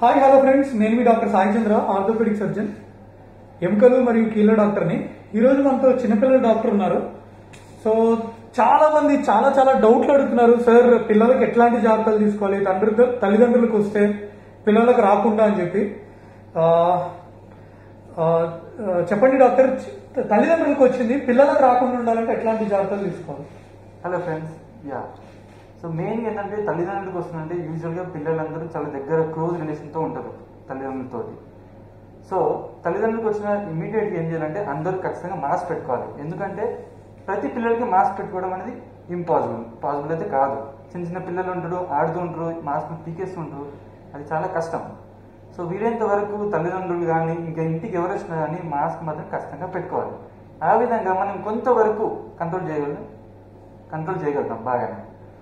Hi hello friends నేను మీ doctor Sai Chandra orthopaedic surgeon ఎముకలు మరియు కీళ్ళ డాక్టర్ని ఈరోజు మనతో చిన్నపిల్లల డాక్టర్ ఉన్నారు సో చాలా మంది చాలా చాలా డౌట్లు అడుగుతున్నారు సార్ పిల్లలకి ఎట్లాంటి జాగ్రత్తలు తీసుకోవాలి తండ్రి తల్లిదండ్రులకు వస్తే పిల్లలకు రాకుండా అని చెప్పి ఆ, ఆ, ఆ, చెప్పండి డాక్టర్ చి- తల్లిదండ్రులకు వచ్చింది పిల్లలకు రాకుండా ఉండాలంటే ఎట్లాంటి జాగ్రత్తలు తీసుకోవాలి hello friends yeah so main ఏంటంటే తల్లిదండ్రులకు వస్తుందంటే యూజువల్గా పిల్లలందరూ చాలా దగ్గర క్లోజ్ రిలేషన్తో ఉంటారు తల్లిదండ్రులతో సో తల్లిదండ్రులకు వచ్చిన ఇమీడియట్గా ఏం చేయాలంటే అందరూ ఖచ్చితంగా మాస్క్ పెట్టుకోవాలి ఎందుకంటే ప్రతి పిల్లలకి మాస్క్ పెట్టుకోవడం అనేది ఇంపాసిబుల్ పాసిబుల్ అయితే కాదు చిన్న చిన్న పిల్లలు ఉంటారు ఆడుతూ ఉంటారు మాస్క్ పీకేస్తుంటారు అది చాలా కష్టం సో వీలైనంత వరకు తల్లిదండ్రులు కానీ ఇంకా ఇంటికి ఎవరు వచ్చినా కానీ మాస్క్ మాత్రం ఖచ్చితంగా పెట్టుకోవాలి ఆ విధంగా మనం కొంతవరకు కంట్రోల్ చేయగలం కంట్రోల్ చేయగలుగుతాం బాగానే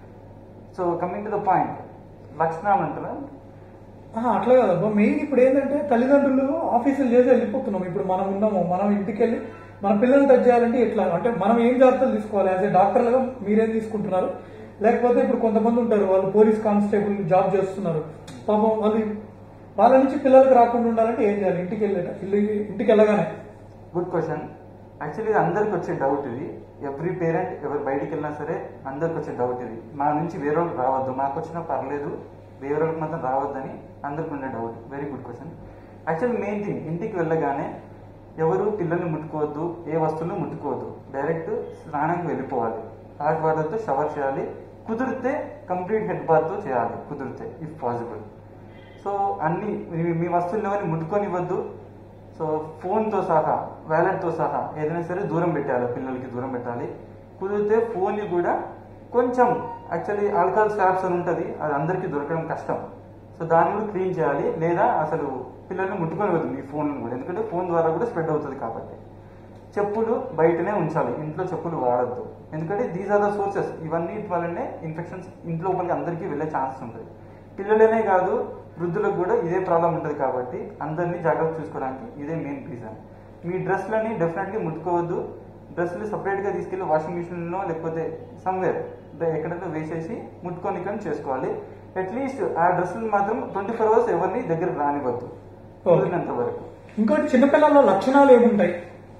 so coming to the point లక్షణాలు అంటారా ఆహా, అట్లా కాదబ్బా మెయిన్ ఇప్పుడు ఏంటంటే తల్లిదండ్రులు ఆఫీసులు చేసి వెళ్ళిపోతున్నాం ఇప్పుడు మనం ఉన్నాము మనం ఇంటికి వెళ్ళి మన పిల్లల్ని టచ్ చేయాలంటే ఎట్లా అంటే మనం ఏం జాగ్రత్తలు తీసుకోవాలి యాజ్ ఏ డాక్టర్లుగా మీరేం తీసుకుంటున్నారు లేకపోతే ఇప్పుడు కొంతమంది ఉంటారు వాళ్ళు పోలీస్ కానిస్టేబుల్ జాబ్ చేస్తున్నారు పాపం వాళ్ళు వాళ్ళ నుంచి పిల్లలకు రాకుండా ఉండాలంటే ఏం చేయాలి ఇంటికి వెళ్ళేట ఇల్లు ఇంటికి వెళ్ళగానే గుడ్ క్వశ్చన్ యాక్చువల్లీ ఇది అందరికి వచ్చే డౌట్ ఇది ఎవ్రీ పేరెంట్ ఎవరు బయటికి వెళ్ళినా సరే అందరికి వచ్చే డౌట్ ఇది మా నుంచి వేరే వాళ్ళకి రావద్దు మాకు వచ్చినా పర్లేదు వేరే వాళ్ళకి మాత్రం రావద్దని అందరికి ఉండే doubt very good question actual main thing ఇంటికి వెళ్ళగానే ఎవరు పిల్లల్ని ముట్టుకోవద్దు ఏ వస్తువులు ముట్టుకోవద్దు డైరెక్ట్ స్నానంకి వెళ్ళిపోవాలి హాట్ వాటర్తో షవర్ చేయాలి కుదిరితే కంప్లీట్ హెడ్ బాత్తో చేయాలి కుదిరితే ఇఫ్ పాసిబుల్ సో అన్ని మీ- మీ వస్తువులు ఎవరిని ముట్టుకొనివ్వద్దు సో ఫోన్తో సహా వ్యాలెట్తో సహా ఏదైనా సరే దూరం పెట్టాలి పిల్లలకి దూరం పెట్టాలి కుదిరితే ఫోన్ని కూడా కొంచెం యాక్చువల్లీ ఆల్కహాల్ స్వాబ్స్ అని ఉంటుంది అది అందరికీ దొరకడం కష్టం సో దాన్ని కూడా క్లీన్ చేయాలి లేదా అసలు పిల్లల్ని ముట్టుకొనివ్వద్దు మీ ఫోన్ కూడా ఎందుకంటే ఫోన్ ద్వారా కూడా స్ప్రెడ్ అవుతుంది కాబట్టి చెప్పులు బయటనే ఉంచాలి ఇంట్లో చెప్పులు వాడద్దు ఎందుకంటే దీస్ ఆర్ ద సోర్సెస్ ఇవన్నీ వల్లనే ఇన్ఫెక్షన్స్ ఇంట్లో లోపలికి అందరికీ వెళ్ళే ఛాన్సెస్ ఉంటుంది పిల్లలనే కాదు వృద్ధులకు కూడా ఇదే ప్రాబ్లం ఉంటుంది కాబట్టి అందరినీ జాగ్రత్త చూసుకోవడానికి ఇదే మెయిన్ రీజన్ మీ డ్రెస్లని డెఫినెట్లీ ముట్టుకోవద్దు డ్రెస్సులు సపరేట్గా తీసుకెళ్ళి వాషింగ్ మిషన్లో లేకపోతే సమ్వేర్ ఎక్కడైనా వేసేసి ముట్టుకొని కానీ చేసుకోవాలి అట్లీస్ట్ ఆ డ్రెస్సులు మాత్రం ట్వంటీ ఫోర్ అవర్స్ ఎవరిని దగ్గర రానివ్వద్దు కుదిరినంత వరకు ఇంకోటి చిన్నపిల్లల లక్షణాలు ఏముంటాయి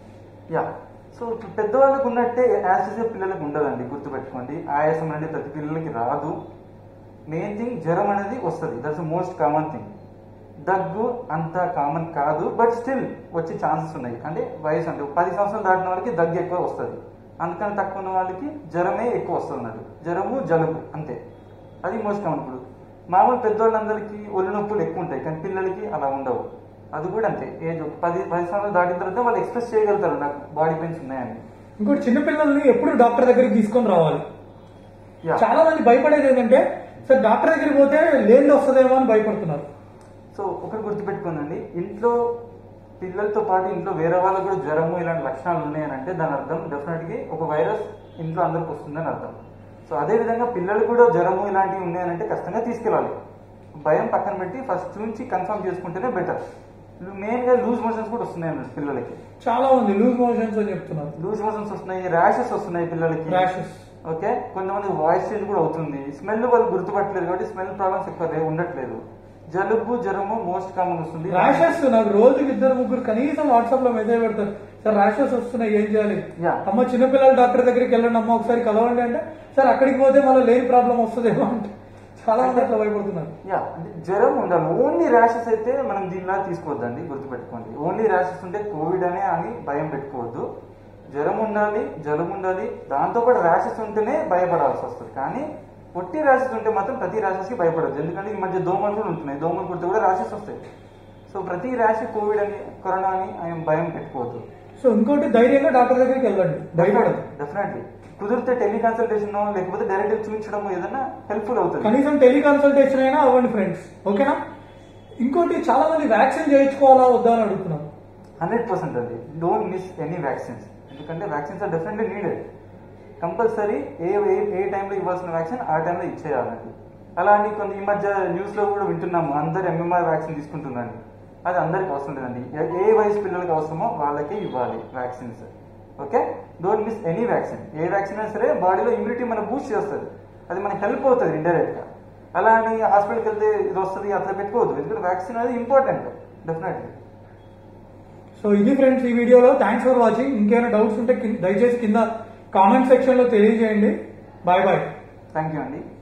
యా సో ఇప్పుడు పెద్దవాళ్ళకు ఉన్నట్టే యాసిస్ పిల్లలకు ఉండదండి గుర్తుపెట్టుకోండి ఆయాసం అనేది ప్రతి పిల్లలకి రాదు మెయిన్ థింగ్ జ్వరం అనేది వస్తుంది దట్స్ మోస్ట్ కామన్ థింగ్ దగ్గు అంత కామన్ కాదు బట్ స్టిల్ వచ్చే ఛాన్సెస్ ఉన్నాయి అంటే వయసు అంటే పది సంవత్సరాలు దాటిన వాళ్ళకి దగ్గు ఎక్కువ వస్తుంది అందుకని తక్కువ ఉన్న వాళ్ళకి జ్వరమే ఎక్కువ వస్తుంది అన్నట్టు జ్వరము జలుబు అంతే అది మోస్ట్ కామన్ ఇప్పుడు మామూలు పెద్దవాళ్ళందరికీ ఒళ్ళు నొప్పులు ఎక్కువ ఉంటాయి కానీ పిల్లలకి అలా ఉండవు అది కూడా అంతే ఏజ్ ఒక పది పది సంవత్సరాలు దాటిన తర్వాత వాళ్ళు ఎక్స్ప్రెస్ చేయగలుగుతారు నాకు బాడీ పెయిన్స్ ఉన్నాయని ఇంకోటి చిన్నపిల్లల్ని ఎప్పుడు డాక్టర్ దగ్గరికి తీసుకొని రావాలి యా చాలా మంది భయపడేది ఏంటంటే సార్ డాక్టర్ దగ్గరికి పోతే లేని వస్తుందేమో అని భయపడుతున్నారు సో ఒకటి గుర్తుపెట్టుకోనండి ఇంట్లో పిల్లలతో పాటు ఇంట్లో వేరే వాళ్ళకు కూడా జ్వరము ఇలాంటి లక్షణాలు ఉన్నాయని అంటే దాని అర్థం డెఫినెట్గా ఒక వైరస్ ఇంట్లో అందరికి వస్తుందని అర్థం సో అదే విధంగా పిల్లలు కూడా జ్వరము ఇలాంటివి ఉన్నాయనంటే ఖచ్చితంగా తీసుకెళ్ళాలి భయం పక్కన పెట్టి ఫస్ట్ నుంచి కన్ఫర్మ్ చేసుకుంటేనే బెటర్ మెయిన్గా లూజ్ మోషన్స్ కూడా వస్తున్నాయి అన్నట్టు పిల్లలకి చాలా మంది లూజ్ మోషన్స్ అని చెప్తున్నారు లూజ్ మోషన్స్ వస్తున్నాయి ర్యాషెస్ వస్తున్నాయి పిల్లలకి ర్యాషెస్ ఓకే కొంతమంది వాయిస్ చేంజ్ కూడా అవుతుంది స్మెల్ వాళ్ళు గుర్తుపట్టలేదు కాబట్టి స్మెల్ ప్రాబ్లమ్స్ ఎక్కువ రే- ఉండట్లేదు జలుబు జ్వరము మోస్ట్ కామన్ వస్తుంది ర్యాషెస్ నాకు రోజుకి ఇద్దరు ముగ్గురు కనీసం వాట్సాప్ లో మెసేజ్ పెడతారు సార్ ర్యాషెస్ వస్తున్నాయి ఏం చేయాలి Yeah. అమ్మ చిన్నపిల్లల డాక్టర్ దగ్గరికి వెళ్ళండి అమ్మ ఒకసారి కలవండి అంటే సార్ అక్కడికి పోతే మళ్ళీ లేని ప్రాబ్లం వస్తుందేమో అంటే చాలా మంది అట్లా భయపడుతున్నారు యా అంటే జ్వరం ఉండాలి ఓన్లీ ర్యాషెస్ అయితే మనం దీనిలా తీసుకోవద్దండి గుర్తుపెట్టుకోండి ఓన్లీ ర్యాషెస్ ఉంటే కోవిడ్ అనే అని భయం పెట్టుకోవద్దు జ్వరం ఉండాలి జలుబు ఉండాలి దాంతోపాటు ర్యాషెస్ ఉంటేనే భయపడాల్సి వస్తుంది కానీ పొట్టి ర్యాషెస్ ఉంటే మాత్రం ప్రతి ర్యాషెస్ కి భయపడదు ఎందుకంటే ఈ మధ్య దోమలు కూడా ఉంటున్నాయి దోమలు కుడితే కూడా ర్యాషెస్ వస్తాయి సో ప్రతి ర్యాష్ కోవిడ్ అని కరోనా అని ఆయన భయం పెట్టుకోవద్దు సో ఇంకోటి ధైర్యంగా డాక్టర్ దగ్గరికి వెళ్ళండి భయపడదు డెఫినెట్లీ కుదిరితే టెలికన్సల్టేషన్ లేకపోతే డైరెక్ట్ చూపించడం ఏదైనా హెల్ప్ఫుల్ అవుతుంది కనీసం టెలికన్సల్టేషన్ అయినా అవ్వండి ఫ్రెండ్స్ ఓకేనా ఇంకోటి చాలా మంది వ్యాక్సిన్ చేయించుకోవాలా వద్దా అని అడుగుతున్నారు హండ్రెడ్ పర్సెంట్ అండి డోంట్ మిస్ ఎనీ వ్యాక్సిన్స్ ఎందుకంటే vaccines are definitely needed compulsory ఏ ఏ ఏ టైంలో ఇవ్వాల్సిన వ్యాక్సిన్ ఆ టైంలో ఇచ్చేయాలండి అలాంటి కొన్ని ఈ మధ్య న్యూస్లో కూడా వింటున్నాము అందరు ఎంఎంఆర్ వ్యాక్సిన్ తీసుకుంటున్నారని అది అందరికి అవసరం లేదండి ఏ- ఏ వయసు పిల్లలకి అవసరమో వాళ్ళకే ఇవ్వాలి vaccines okay don't miss any vaccine ఏ వ్యాక్సిన్ అయినా సరే బాడీలో ఇమ్యూనిటీ మనం బూస్ట్ చేస్తుంది అది మనకి హెల్ప్ అవుతుంది ఇండైరెక్ట్గా అలా అని హాస్పిటల్కి వెళ్తే ఇది వస్తుంది అట్లా పెట్టుకోవద్దు ఎందుకంటే వ్యాక్సిన్ అనేది ఇంపార్టెంట్ డెఫినెట్లీ సో ఇది ఫ్రెండ్స్ ఈ వీడియోలో థ్యాంక్స్ ఫర్ వాచింగ్ ఇంకేమైనా డౌట్స్ ఉంటే కిం- దయచేసి కింద కామెంట్ సెక్షన్ లో తెలియజేయండి బాయ్ బాయ్ థ్యాంక్ యూ అండి